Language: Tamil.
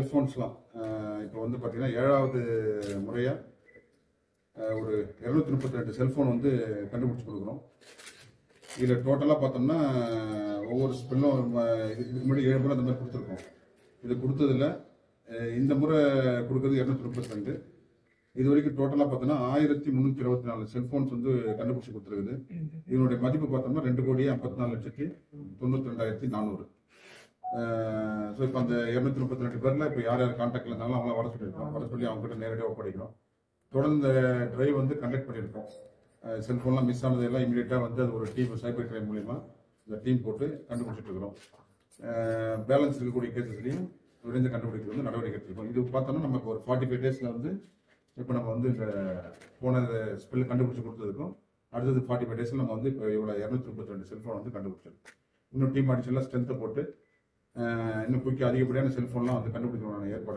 செல்ஃபோன்ஸ்லாம் இப்போ வந்து பார்த்தீங்கன்னா ஏழாவது முறையாக ஒரு இரநூத்தி முப்பத்தி ரெண்டு செல்ஃபோன் வந்து கண்டுபிடிச்சி கொடுக்குறோம் இதில் டோட்டலாக பார்த்தோம்னா ஒவ்வொரு ஸ்பெல்லும் இதுக்கு முன்னாடி ஏழு முறை அந்த மாதிரி கொடுத்துருக்கோம் இது கொடுத்ததில் அஹ், இந்த முறை கொடுக்குறது இரநூத்தி முப்பத்தி ரெண்டு இது வரைக்கும் டோட்டலாக பார்த்தோன்னா ஆயிரத்தி முந்நூற்றி இருபத்தி நாலு செல்ஃபோன்ஸ் வந்து கண்டுபிடிச்சி கொடுத்துருக்குது இதனுடைய மதிப்பு பார்த்தோம்னா ரெண்டு கோடியே ஐம்பத்தி நாலு லட்சத்தி தொண்ணூற்றி ரெண்டாயிரத்தி நானூறு ஸோ இப்போ அந்த இரநூத்தி முப்பத்தி ரெண்டு பேரில் இப்போ யார் யார் கான்டாக்டில் இருந்தாலும் அவங்கள வர சொல்லியிருக்கோம் வர சொல்லி அவங்க கிட்ட நேரடியாக ஒப்படைக்கிறோம் தொடர்ந்து டிரைவ் வந்து கண்டக்ட் பண்ணியிருக்கோம் செல்ஃபோன்லாம் மிஸ் ஆனதெல்லாம் இமீடியட்டாக வந்து அது ஒரு டீம் சைபர் கிரைம் மூலிமா இந்த டீம் போட்டு கண்டுபிடிச்சிட்டு இருக்கிறோம் பேலன்ஸ் இருக்கக்கூடிய கேசஸ்லையும் விரைந்து கண்டுபிடிக்கிறது வந்து நடவடிக்கை எடுத்துருக்கோம் இது பார்த்தோம்னா நமக்கு ஒரு ஃபார்ட்டி ஃபைவ் டேஸில் வந்து இப்போ நம்ம வந்து இந்த போன ஸ்பெல் கண்டுபிடிச்சி கொடுத்ததுக்கும் அடுத்தது ஃபார்ட்டி ஃபைவ் டேஸில் நம்ம வந்து இப்போ இவ்வளோ இரநூத்தி முப்பத்தி ரெண்டு செல்ஃபோன் வந்து கண்டுபிடிச்சிருக்கோம் இன்னும் டீம் அடிஷனலாக ஸ்ட்ரென்த்தை போட்டு அஹ், இன்னும் குயிக்காக அதிகப்படியான செல்ஃபோன்லாம் வந்து கண்டுபிடிக்கணும் ஏற்பாடு